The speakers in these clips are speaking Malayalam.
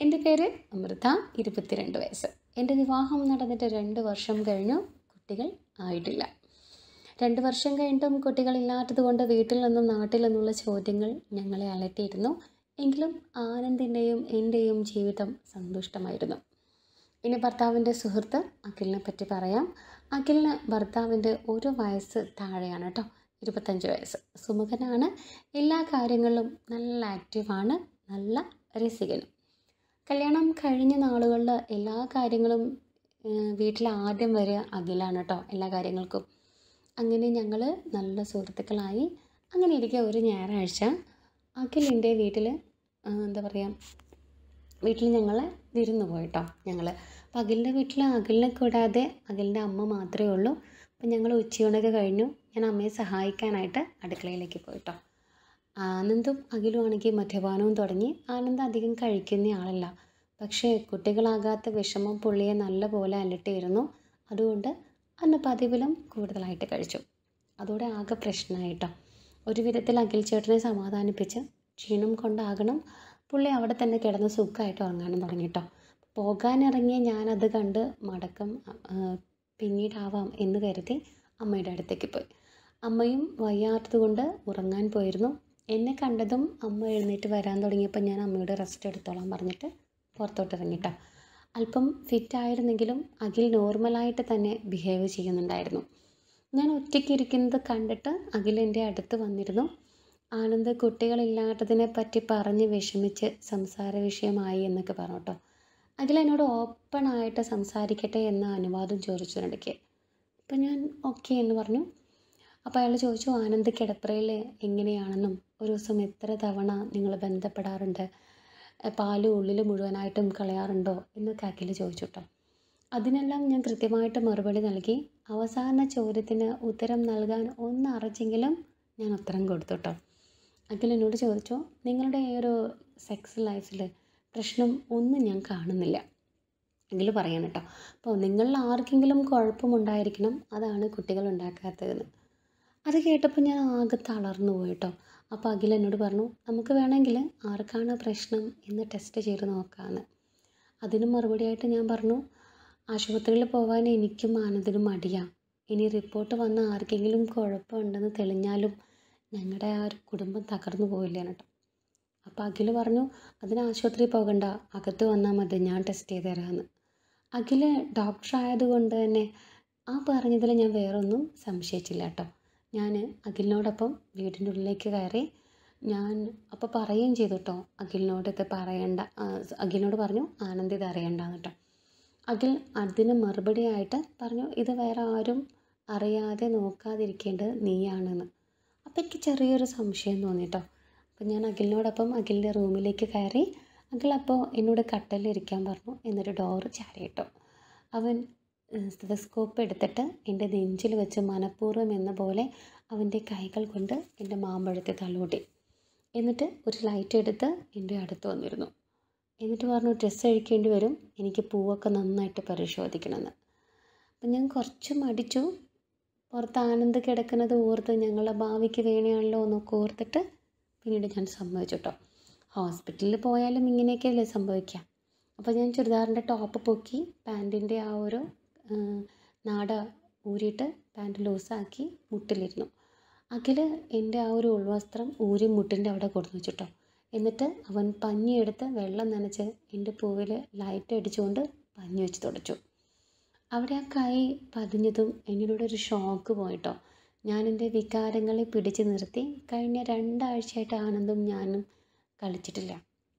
എൻ്റെ പേര് അമൃത ഇരുപത്തിരണ്ട് വയസ്സ് എൻ്റെ വിവാഹം നടന്നിട്ട് രണ്ട് വർഷം കഴിഞ്ഞു കുട്ടികൾ ആയിട്ടില്ല രണ്ട് വർഷം കഴിഞ്ഞിട്ടും കുട്ടികളില്ലാത്തത് കൊണ്ട് വീട്ടിൽ നിന്നും നാട്ടിൽ നിന്നുള്ള ചോദ്യങ്ങൾ ഞങ്ങളെ അലട്ടിയിരുന്നു എങ്കിലും ആനന്ദിൻ്റെയും എൻ്റെയും ജീവിതം സന്തുഷ്ടമായിരുന്നു ഇനി ഭർത്താവിൻ്റെ സുഹൃത്ത് അഖിലിനെ പറ്റി പറയാം അഖിലിന് ഭർത്താവിൻ്റെ ഒരു വയസ്സ് താഴെയാണ് കേട്ടോ ഇരുപത്തഞ്ച് വയസ്സ് സുമുഖനാണ് എല്ലാ കാര്യങ്ങളിലും നല്ല ആക്റ്റീവാണ് നല്ല രസികനും കല്യാണം കഴിഞ്ഞ നാളുകളിൽ എല്ലാ കാര്യങ്ങളും വീട്ടിൽ ആദ്യം വരിക അഖിലാണ് കേട്ടോ എല്ലാ കാര്യങ്ങൾക്കും അങ്ങനെ ഞങ്ങൾ നല്ല സുഹൃത്തുക്കളായി അങ്ങനെ ഇരിക്കെ ഒരു ഞായറാഴ്ച അഖിലിൻ്റെ വീട്ടിൽ എന്താ പറയുക വീട്ടിൽ ഞങ്ങൾ വിരുന്ന് പോയിട്ടോ ഞങ്ങൾ അപ്പം അഖിലിൻ്റെ വീട്ടിൽ അഖിലിനെ കൂടാതെ അഖിലിൻ്റെ അമ്മ മാത്രമേ ഉള്ളൂ അപ്പം ഞങ്ങൾ ഉച്ചയൂണൊക്കെ കഴിഞ്ഞു ഞാൻ അമ്മയെ സഹായിക്കാനായിട്ട് അടുക്കളയിലേക്ക് പോയിട്ടോ ആനന്ദും അഖിലും ആണെങ്കിൽ മദ്യപാനവും തുടങ്ങി ആനന്ദ് അധികം കഴിക്കുന്ന ആളല്ല പക്ഷേ കുട്ടികളാകാത്ത വിഷമം പുള്ളിയെ നല്ല പോലെ അലട്ടിയിരുന്നു അതുകൊണ്ട് അന്ന് പതിവിലും കൂടുതലായിട്ട് കഴിച്ചു അതോടെ ആകെ പ്രശ്നമായിട്ടോ ഒരു വിധത്തിൽ അഖിൽ ചേട്ടനെ സമാധാനിപ്പിച്ച് ക്ഷീണം കൊണ്ടാകണം പുള്ളി അവിടെ തന്നെ കിടന്ന് സുഖമായിട്ട് ഉറങ്ങാനും തുടങ്ങിട്ടോ പോകാനിറങ്ങിയ ഞാനത് കണ്ട് മടക്കം പിന്നീടാവാം എന്ന് കരുതി അമ്മയുടെ അടുത്തേക്ക് പോയി അമ്മയും വയ്യാത്തത് കൊണ്ട് ഉറങ്ങാൻ പോയിരുന്നു എന്നെ കണ്ടതും അമ്മ എഴുന്നേറ്റ് വരാൻ തുടങ്ങിയപ്പോൾ ഞാൻ അമ്മയോട് റെസ്റ്റ് എടുത്തോളാൻ പറഞ്ഞിട്ട് പുറത്തോട്ട് ഇറങ്ങിട്ടോ അല്പം ഫിറ്റ് ആയിരുന്നെങ്കിലും അഖിൽ നോർമലായിട്ട് തന്നെ ബിഹേവ് ചെയ്യുന്നുണ്ടായിരുന്നു ഞാൻ ഒറ്റയ്ക്ക് ഇരിക്കുന്നത് കണ്ടിട്ട് അഖിൽ എൻ്റെ അടുത്ത് വന്നിരുന്നു ആനന്ദ് കുട്ടികളില്ലാത്തതിനെ പറ്റി പറഞ്ഞ് വിഷമിച്ച് സംസാര വിഷയമായി എന്നൊക്കെ പറഞ്ഞു കേട്ടോ അഖിൽ എന്നോട് ഓപ്പണായിട്ട് സംസാരിക്കട്ടെ എന്ന അനുവാദം ചോദിച്ചതിനിടയ്ക്ക് അപ്പം ഞാൻ ഓക്കെ എന്ന് പറഞ്ഞു അപ്പോൾ അയാൾ ചോദിച്ചു ആനന്ദ് കിടപ്പറയിൽ എങ്ങനെയാണെന്നും ഒരു ദിവസം എത്ര തവണ നിങ്ങൾ ബന്ധപ്പെടാറുണ്ട് പാല് ഉള്ളിൽ മുഴുവനായിട്ടും കളയാറുണ്ടോ എന്നൊക്കെ അഖിൽ ചോദിച്ചു കേട്ടോ അതിനെല്ലാം ഞാൻ കൃത്യമായിട്ട് മറുപടി നൽകി അവസാന ചോദ്യത്തിന് ഉത്തരം നൽകാൻ ഒന്ന് അറിച്ചെങ്കിലും ഞാൻ ഉത്തരം കൊടുത്തു കേട്ടോ അഖിൽ എന്നോട് ചോദിച്ചു നിങ്ങളുടെ ഈ ഒരു സെക്സ് ലൈഫിൽ പ്രശ്നം ഒന്നും ഞാൻ കാണുന്നില്ല എങ്കിൽ പറയണം കേട്ടോ അപ്പോൾ നിങ്ങളിൽ ആർക്കെങ്കിലും കുഴപ്പമുണ്ടായിരിക്കണം അതാണ് കുട്ടികൾ ഉണ്ടാക്കാത്തതെന്ന് അത് കേട്ടപ്പോൾ ഞാൻ ആകെ തളർന്നു പോയിട്ടോ അപ്പോൾ അഖിൽ എന്നോട് പറഞ്ഞു നമുക്ക് വേണമെങ്കിൽ ആർക്കാണ് പ്രശ്നം എന്ന് ടെസ്റ്റ് ചെയ്ത് നോക്കാമെന്ന് അതിന് മറുപടിയായിട്ട് ഞാൻ പറഞ്ഞു ആശുപത്രിയിൽ പോകാൻ എനിക്കും ആനന്ദിനും മടിയാണ് ഇനി റിപ്പോർട്ട് വന്ന ആർക്കെങ്കിലും കുഴപ്പമുണ്ടെന്ന് തെളിഞ്ഞാലും ഞങ്ങളുടെ ആ ഒരു കുടുംബം തകർന്നു പോയില്ല കേട്ടോ അപ്പോൾ അഖിൽ പറഞ്ഞു അതിന് ആശുപത്രിയിൽ പോകണ്ട അകത്ത് വന്നാൽ മതി ഞാൻ ടെസ്റ്റ് ചെയ്ത് തരാമെന്ന് അഖിൽ ഡോക്ടർ ആയതുകൊണ്ട് തന്നെ ആ പറഞ്ഞതിൽ ഞാൻ വേറൊന്നും സംശയിച്ചില്ല കേട്ടോ ഞാൻ അഖിലിനോടൊപ്പം വീടിൻ്റെ ഉള്ളിലേക്ക് കയറി ഞാൻ അപ്പോൾ പറയുകയും ചെയ്തു കേട്ടോ അഖിലിനോട് ഇത് പറയണ്ട അഖിലിനോട് പറഞ്ഞു ആനന്ദ് ഇത് അറിയണ്ടെന്ന് കേട്ടോ അഖിൽ അതിന് മറുപടിയായിട്ട് പറഞ്ഞു ഇത് വേറെ ആരും അറിയാതെ നോക്കാതിരിക്കേണ്ടത് നീയാണെന്ന് അപ്പോൾ എനിക്ക് ചെറിയൊരു സംശയം തോന്നി കേട്ടോ അപ്പോൾ ഞാൻ അഖിലിനോടൊപ്പം അഖിലിൻ്റെ റൂമിലേക്ക് കയറി അഖിൽ അപ്പോൾ എന്നോട് കട്ടലിരിക്കാൻ പറഞ്ഞു എന്നിട്ട് ഡോറ് ചാരിയിട്ടു അവൻ സ്റ്റെതസ്കോപ്പ് എടുത്തിട്ട് എൻ്റെ നെഞ്ചിൽ വെച്ച് മനഃപൂർവ്വം എന്ന പോലെ അവൻ്റെ കൈകൾ കൊണ്ട് എൻ്റെ മാമ്പഴത്തെ തലോടി എന്നിട്ട് ഒരു ലൈറ്റ് എടുത്ത് എൻ്റെ അടുത്ത് വന്നിരുന്നു എന്നിട്ട് പറഞ്ഞു ഡ്രസ്സ് അഴിക്കേണ്ടി വരും എനിക്ക് പൂവൊക്കെ നന്നായിട്ട് പരിശോധിക്കണമെന്ന് അപ്പം ഞാൻ കുറച്ച് മടിച്ചു പുറത്ത് ആനന്ദ് കിടക്കുന്നത് ഓർത്ത് ഞങ്ങളുടെ ഭാവിക്ക് വേണയാണല്ലോ എന്നൊക്കെ ഓർത്തിട്ട് പിന്നീട് ഞാൻ സമ്മതിച്ചു കേട്ടോ ഹോസ്പിറ്റലിൽ പോയാലും ഇങ്ങനെയൊക്കെയല്ലേ സംഭവിക്കുക അപ്പോൾ ഞാൻ ചുരിദാറിൻ്റെ ടോപ്പ് പൊക്കി പാൻറ്റിൻ്റെ ആ ഒരു നാട ഊരിയിട്ട് പാൻറ്റ് ലൂസാക്കി മുട്ടിലിരുന്നു അഖിൽ എൻ്റെ ആ ഒരു ഉൾവസ്ത്രം ഊരി മുട്ടിൻ്റെ അവിടെ കൊടുത്തു വെച്ചിട്ടോ എന്നിട്ട് അവൻ പഞ്ഞിയെടുത്ത് വെള്ളം നനച്ച് എൻ്റെ പൂവിൽ ലൈറ്റ് അടിച്ചുകൊണ്ട് പഞ്ഞി വെച്ച് തുടച്ചു അവിടെ ആ കൈ പതിഞ്ഞതും എന്നിലൂടെ ഒരു ഷോക്ക് പോയിട്ടോ ഞാൻ എൻ്റെ വികാരങ്ങളെ പിടിച്ചു നിർത്തി കഴിഞ്ഞ രണ്ടാഴ്ചയായിട്ട് ആനന്ദും ഞാനും കളിച്ചിട്ടില്ല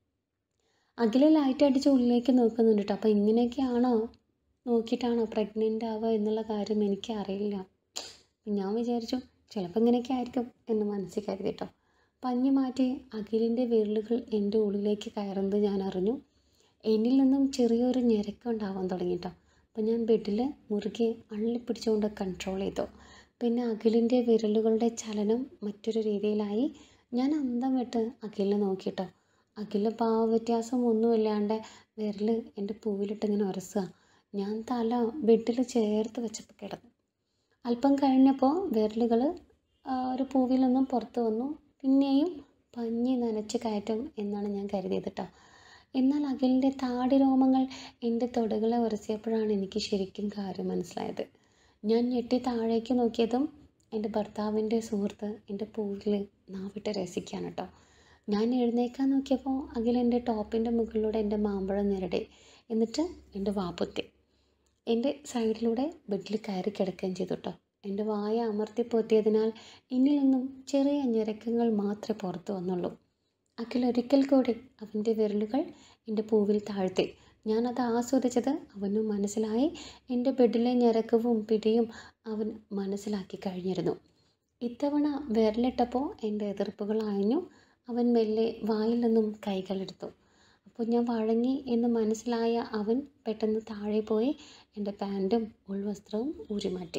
അഖില ലൈറ്റ് അടിച്ച് ഉള്ളിലേക്ക് നോക്കുന്നുണ്ട് കേട്ടോ അപ്പോൾ ഇങ്ങനെയൊക്കെയാണോ നോക്കിയിട്ടാണോ പ്രഗ്നൻ്റ് ആവുക എന്നുള്ള കാര്യം എനിക്ക് അറിയില്ല ഞാൻ വിചാരിച്ചു ചിലപ്പോൾ ഇങ്ങനെയൊക്കെ ആയിരിക്കും എന്ന് മനസ്സിൽ കരുതി കേട്ടോ പഞ്ഞി മാറ്റി അഖിലിൻ്റെ വിരലുകൾ എൻ്റെ ഉള്ളിലേക്ക് കയറുന്നത് ഞാൻ അറിഞ്ഞു എന്നിൽ നിന്നും ചെറിയൊരു ഞെരക്കുണ്ടാവാൻ തുടങ്ങി കേട്ടോ അപ്പോൾ ഞാൻ ബെഡിൽ മുറുകെ അള്ളിപ്പിടിച്ചുകൊണ്ട് കൺട്രോൾ ചെയ്തു പിന്നെ അഖിലിൻ്റെ വിരലുകളുടെ ചലനം മറ്റൊരു രീതിയിലായി ഞാൻ അന്തം വിട്ട് അഖിലിനെ നോക്കിട്ടോ അഖിൽ ഭാവ വ്യത്യാസം ഒന്നുമില്ലാണ്ട് വിരൽ എൻ്റെ പൂവിലിട്ട് ഇങ്ങനെ ഉരസുക ഞാൻ തല ബെഡിൽ ചേർത്ത് വെച്ചപ്പോൾ കിടന്നു അല്പം കഴിഞ്ഞപ്പോൾ വിരലുകൾ ഒരു പൂവിൽ നിന്നും പുറത്ത് വന്നു പിന്നെയും പഞ്ഞി നനച്ച് കയറ്റും എന്നാണ് ഞാൻ കരുതിയത് കേട്ടോ എന്നാൽ അഖിലിൻ്റെ താടി രോമങ്ങൾ എൻ്റെ തൊടകളെ ഉരസിയപ്പോഴാണ് എനിക്ക് ശരിക്കും കാര്യം മനസ്സിലായത് ഞാൻ ഞെട്ടി താഴേക്ക് നോക്കിയതും എൻ്റെ ഭർത്താവിൻ്റെ സുഹൃത്ത് എൻ്റെ പൂവിൽ നാവിട്ട് രസിക്കുകയാണ് കേട്ടോ ഞാൻ എഴുന്നേക്കാൻ നോക്കിയപ്പോൾ അഖിൽ എൻ്റെ ടോപ്പിൻ്റെ മുകളിലൂടെ എൻ്റെ മാമ്പഴം നിരടി എന്നിട്ട് എൻ്റെ വാപ്പുത്തി എൻ്റെ സൈഡിലൂടെ ബെഡിൽ കയറി കിടക്കുകയും ചെയ്തു കേട്ടോ എൻ്റെ വായ അമർത്തി പൊത്തിയതിനാൽ എന്നിൽ നിന്നും ചെറിയ ഞെരക്കങ്ങൾ മാത്രമേ പുറത്തു വന്നുള്ളൂ അഖിൽ ഒരിക്കൽ കൂടി അവൻ്റെ വിരലുകൾ എൻ്റെ പൂവിൽ താഴ്ത്തി ഞാനത് ആസ്വദിച്ചത് അവനും മനസ്സിലായി എൻ്റെ ബെഡിലെ ഞരക്കവും പിടിയും അവൻ മനസ്സിലാക്കി കഴിഞ്ഞിരുന്നു ഇത്തവണ വിരലിട്ടപ്പോൾ എൻ്റെ എതിർപ്പുകൾ അയഞ്ഞു അവൻ മെല്ലെ വായിൽ നിന്നും കൈകളെടുത്തു അപ്പോൾ ഞാൻ വഴങ്ങി എന്ന് മനസ്സിലായ അവൻ പെട്ടെന്ന് താഴെ പോയി എൻ്റെ പാൻറ്റും ഉൾവസ്ത്രവും ഊരിമാറ്റി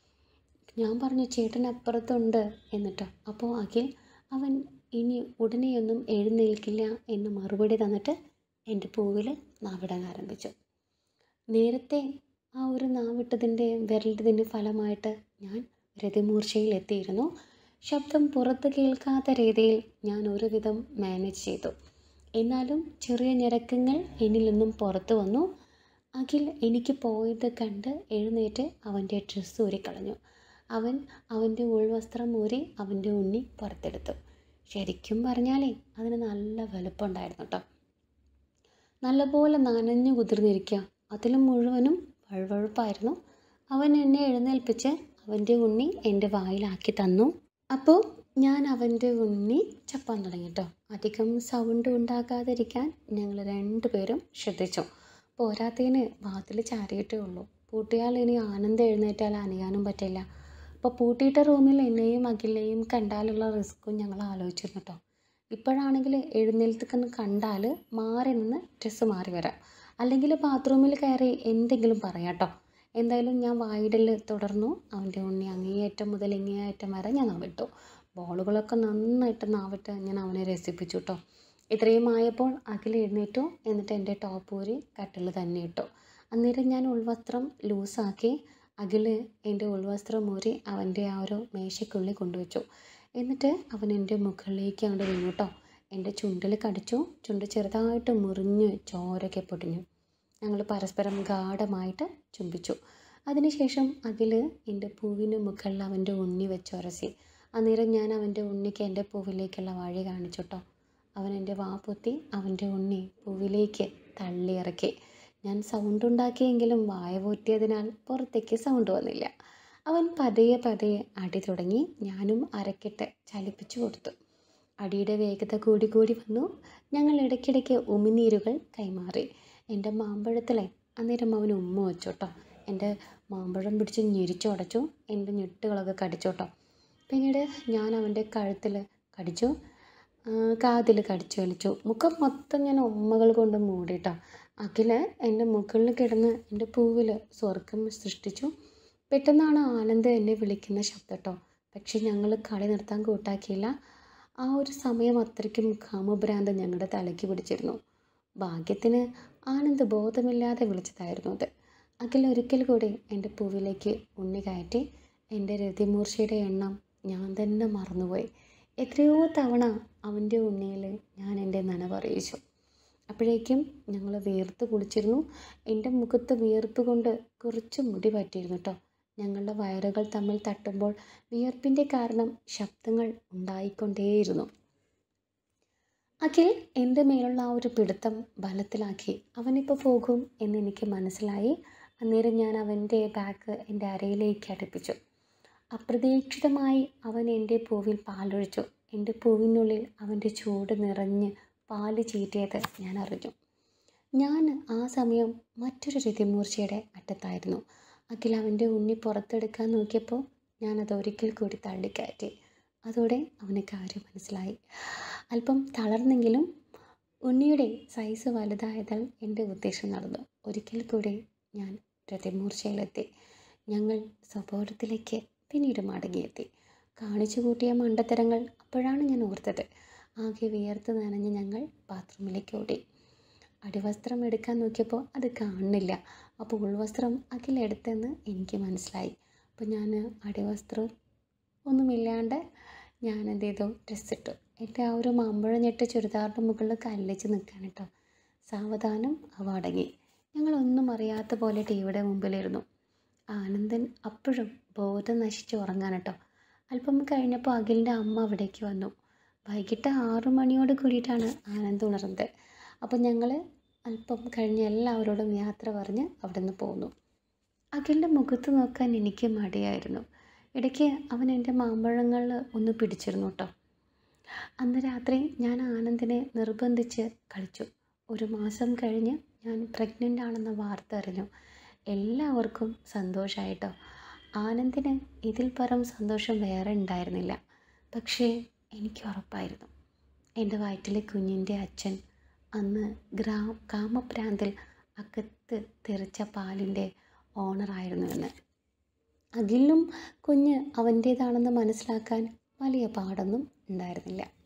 ഞാൻ പറഞ്ഞു ചേട്ടൻ അപ്പുറത്തുണ്ട് എന്നിട്ടോ അപ്പോൾ അഖിൽ അവൻ ഇനി ഉടനെയൊന്നും എഴുന്നേൽക്കില്ല എന്ന് മറുപടി തന്നിട്ട് എൻ്റെ പൂവിൽ നാവിടാൻ ആരംഭിച്ചു നേരത്തെ ആ ഒരു നാവിട്ടതിൻ്റെ വിരലിട്ടതിൻ്റെ ഫലമായിട്ട് ഞാൻ രതിമൂർച്ചയിൽ എത്തിയിരുന്നു ശബ്ദം പുറത്ത് കേൾക്കാത്ത രീതിയിൽ ഞാൻ ഒരുവിധം മാനേജ് ചെയ്തു എന്നാലും ചെറിയ ഞരക്കങ്ങൾ എന്നിൽ നിന്നും പുറത്തു വന്നു അഖിൽ എനിക്ക് പോയത് കണ്ട് എഴുന്നേറ്റ് അവൻ്റെ ഡ്രസ്സ് ഊരിക്കളഞ്ഞു അവൻ അവൻ്റെ ഉൾവസ്ത്രം ഊരി അവൻ്റെ ഉണ്ണി പുറത്തെടുത്തു ശരിക്കും പറഞ്ഞാലേ അതിന് നല്ല വലുപ്പമുണ്ടായിരുന്നു കേട്ടോ നല്ലപോലെ നനഞ്ഞു കുതിർന്നിരിക്കുക അതിലും മുഴുവനും വഴുവഴുപ്പായിരുന്നു അവൻ എന്നെ എഴുന്നേൽപ്പിച്ച് അവൻ്റെ ഉണ്ണി എൻ്റെ വായിലാക്കി തന്നു അപ്പോൾ ഞാൻ അവൻ്റെ ഉണ്ണി ചപ്പാൻ തുടങ്ങി കേട്ടോ അധികം സൗണ്ട് ഉണ്ടാക്കാതിരിക്കാൻ ഞങ്ങൾ രണ്ടുപേരും ശ്രദ്ധിച്ചു പോരാത്തതിന് വാതിൽ ചാരിയിട്ടേ ഉള്ളൂ പൂട്ടിയാൽ ഇനി ആനന്ദം എഴുന്നേറ്റാൽ അനയാനും പറ്റില്ല അപ്പോൾ പൂട്ടിയിട്ട റൂമിൽ എന്നെയും അഖിലിനെയും കണ്ടാലുള്ള റിസ്ക്കും ഞങ്ങൾ ആലോചിച്ചിരുന്നു കേട്ടോ ഇപ്പോഴാണെങ്കിൽ എഴുന്നേൽക്കുന്ന കണ്ടാൽ മാറി നിന്ന് ഡ്രസ്സ് മാറി വരാം അല്ലെങ്കിൽ ബാത്റൂമിൽ കയറി എന്തെങ്കിലും പറയാം കേട്ടോ എന്തായാലും ഞാൻ വായിടൽ തുടർന്നു അവൻ്റെ ഉണ്ണി അങ്ങേയറ്റം മുതൽ ഇങ്ങേയറ്റം വരെ ഞാൻ നാവിട്ടു ബോളുകളൊക്കെ നന്നായിട്ട് നാവിട്ട് ഞാൻ അവനെ രസിപ്പിച്ചു കേട്ടോ ഇത്രയും ആയപ്പോൾ അഖിൽ എഴുന്നേറ്റു എന്നിട്ട് എൻ്റെ ടോപ്പ് ഊരി കട്ടിൽ തന്നെ ഇട്ടു അന്നേരം ഞാൻ ഉൾവസ്ത്രം ലൂസാക്കി അഖിൽ എൻ്റെ ഉൾവസ്ത്രം ഊരി അവൻ്റെ ആ ഒരു മേശയ്ക്കുള്ളിൽ കൊണ്ടുവച്ചു എന്നിട്ട് അവൻ എൻ്റെ മുകളിലേക്ക് അങ്ങോട്ട് വീണു കേട്ടോ എൻ്റെ ചുണ്ടിൽ കടിച്ചു ചുണ്ട് ചെറുതായിട്ട് മുറിഞ്ഞ് ചോരൊക്കെ പൊടിഞ്ഞു ഞങ്ങൾ പരസ്പരം ഗാഠമായിട്ട് ചുംബിച്ചു അതിനുശേഷം അഖിൽ എൻ്റെ പൂവിന് മുകളിൽ അവൻ്റെ ഉണ്ണി വെച്ചുരസി അന്നേരം ഞാൻ അവൻ്റെ ഉണ്ണിക്ക് എൻ്റെ പൂവിലേക്കുള്ള വഴി കാണിച്ചു കേട്ടോ അവൻ എൻ്റെ വാ പൊത്തി അവൻ്റെ ഉണ്ണി പൂവിലേക്ക് തള്ളിയിറക്കി ഞാൻ സൗണ്ട് ഉണ്ടാക്കിയെങ്കിലും വായ പൊറ്റിയതിനാൽ പുറത്തേക്ക് സൗണ്ട് വന്നില്ല അവൻ പതിയെ പതിയെ അടി തുടങ്ങി ഞാനും അരക്കിട്ട് ചലിപ്പിച്ചു കൊടുത്തു അടിയുടെ വേഗത കൂടി കൂടി വന്നു ഞങ്ങൾ ഇടയ്ക്കിടയ്ക്ക് ഉമിനീരുകൾ കൈമാറി എൻ്റെ മാമ്പഴത്തിലെ അന്നേരം അവൻ ഉമ്മ വെച്ചു കേട്ടോ എൻ്റെ മാമ്പഴം പിടിച്ച് ഞെരിച്ചുടച്ചു എൻ്റെ ഞെട്ടുകളൊക്കെ കടിച്ചു കേട്ടോ പിന്നീട് ഞാൻ അവൻ്റെ കഴുത്തിൽ കടിച്ചു കാതിൽ കടിച്ചു വലിച്ചു മുഖം മൊത്തം ഞാൻ ഉമ്മകൾ കൊണ്ട് മൂടി കേട്ടോ അഖിൽ എൻ്റെ മുകളിൽ കിടന്ന് എൻ്റെ പൂവിൽ സ്വർഗം സൃഷ്ടിച്ചു പെട്ടെന്നാണ് ആനന്ദ് എന്നെ വിളിക്കുന്ന ശബ്ദം കേട്ടോ പക്ഷെ ഞങ്ങൾ കളി നിർത്താൻ കൂട്ടാക്കിയില്ല ആ ഒരു സമയം അത്രയ്ക്കും കാമഭ്രാന്തം ഞങ്ങളുടെ തലയ്ക്ക് പിടിച്ചിരുന്നു ഭാഗ്യത്തിന് ആനന്ദ് ബോധമില്ലാതെ വിളിച്ചതായിരുന്നു അത് അഖിൽ ഒരിക്കൽ കൂടി എൻ്റെ പൂവിലേക്ക് ഉണ്ണി കയറ്റി എൻ്റെ രതിമൂർച്ചയുടെ എണ്ണം ഞാൻ തന്നെ മറന്നുപോയി എത്രയോ തവണ അവൻ്റെ ഉണ്ണിയിൽ ഞാൻ എൻ്റെ നനവറിയിച്ചു അപ്പോഴേക്കും ഞങ്ങൾ വീർത്ത് കുളിച്ചിരുന്നു എൻ്റെ മുഖത്ത് വിയർപ്പ് കൊണ്ട് കുറച്ച് മുടി പറ്റിയിരുന്നു കേട്ടോ ഞങ്ങളുടെ വയറുകൾ തമ്മിൽ തട്ടുമ്പോൾ വിയർപ്പിൻ്റെ കാരണം ശബ്ദങ്ങൾ ഉണ്ടായിക്കൊണ്ടേയിരുന്നു അഖിൽ എൻ്റെ മേലുള്ള ആ ഒരു പിടുത്തം ബലത്തിലാക്കി അവനിപ്പോൾ പോകും എന്നെനിക്ക് മനസ്സിലായി അന്നേരം ഞാൻ അവൻ്റെ ബാഗ് എൻ്റെ അരയിലേക്ക് അടുപ്പിച്ചു അപ്രതീക്ഷിതമായി അവൻ എൻ്റെ പൂവിൽ പാലൊഴിച്ചു എൻ്റെ പൂവിനുള്ളിൽ അവൻ്റെ ചൂട് നിറഞ്ഞ് പാല് ചീറ്റിയത് ഞാൻ അറിഞ്ഞു ഞാൻ ആ സമയം മറ്റൊരു രതിമൂർച്ചയുടെ അറ്റത്തായിരുന്നു അഖിൽ അവൻ്റെ ഉണ്ണി പുറത്തെടുക്കാൻ നോക്കിയപ്പോൾ ഞാനത് ഒരിക്കൽ കൂടി തള്ളിക്കയറ്റി അതോടെ അവന് കാര്യം മനസ്സിലായി അല്പം തളർന്നെങ്കിലും ഉണ്ണിയുടെ സൈസ് വലുതായതാൽ എൻ്റെ ഉദ്ദേശം നടന്നു ഒരിക്കൽ കൂടി ഞാൻ രതിമൂർച്ചയിലെത്തി ഞങ്ങൾ സ്വബോധത്തിലേക്ക് പിന്നീട് മടങ്ങിയെത്തി കാണിച്ചു കൂട്ടിയ മണ്ടത്തരങ്ങൾ അപ്പോഴാണ് ഞാൻ ഓർത്തത് ആകെ വിയർത്ത് നനഞ്ഞ് ഞങ്ങൾ ബാത്റൂമിലേക്ക് ഓടി അടിവസ്ത്രം എടുക്കാൻ നോക്കിയപ്പോൾ അത് കാണുന്നില്ല അപ്പോൾ ഉൾവസ്ത്രം അഖിലെടുത്തെന്ന് എനിക്ക് മനസ്സിലായി അപ്പോൾ ഞാൻ അടിവസ്ത്രം ഒന്നുമില്ലാണ്ട് ഞാൻ എന്ത് ചെയ്തു ഡ്രസ്സ് ഇട്ടു എൻ്റെ ആ ഒരു മാമ്പഴ ഞെട്ട് ചുരിദാറിൻ്റെ മുകളിൽ കല്ലിച്ച് നിൽക്കാൻ കേട്ടോ സാവധാനം അവ അടങ്ങി ഞങ്ങളൊന്നും അറിയാത്ത പോലെ ടി വിയുടെ മുമ്പിലിരുന്നു ആനന്ദൻ അപ്പോഴും ബോധം നശിച്ച് ഉറങ്ങാൻ കേട്ടോ അല്പം കഴിഞ്ഞപ്പോൾ അഖിലിൻ്റെ അമ്മ അവിടേക്ക് വന്നു വൈകിട്ട് ആറു മണിയോട് കൂടിയിട്ടാണ് ആനന്ദ് ഉണർന്നത് അപ്പോൾ ഞങ്ങൾ അല്പം കഴിഞ്ഞ് എല്ലാവരോടും യാത്ര പറഞ്ഞ് അവിടെ നിന്ന് പോന്നു അഖിലിൻ്റെ മുഖത്ത് നോക്കാൻ എനിക്ക് മടിയായിരുന്നു ഇടയ്ക്ക് അവൻ എൻ്റെ മാമ്പഴങ്ങളിൽ ഒന്ന് പിടിച്ചിരുന്നു കേട്ടോ അന്ന് രാത്രി ഞാൻ ആനന്ദിനെ നിർബന്ധിച്ച് കളിച്ചു ഒരു മാസം കഴിഞ്ഞ് ഞാൻ പ്രഗ്നൻ്റ് ആണെന്ന വാർത്ത അറിഞ്ഞു എല്ലാവർക്കും സന്തോഷമായിട്ടോ ആനന്ദിന് ഇതിൽ പരം സന്തോഷം വേറെ ഉണ്ടായിരുന്നില്ല പക്ഷേ എനിക്ക് ഉറപ്പായിരുന്നു എൻ്റെ വയറ്റിലെ കുഞ്ഞിൻ്റെ അച്ഛൻ അന്ന് ഗ്രാ കാമപ്രാന്തിൽ അകത്ത് തെറിച്ച പാലിൻ്റെ ഓണറായിരുന്നു എന്ന് അഖിലും കുഞ്ഞ് അവൻ്റേതാണെന്ന് മനസ്സിലാക്കാൻ വലിയ പാടൊന്നും ഉണ്ടായിരുന്നില്ല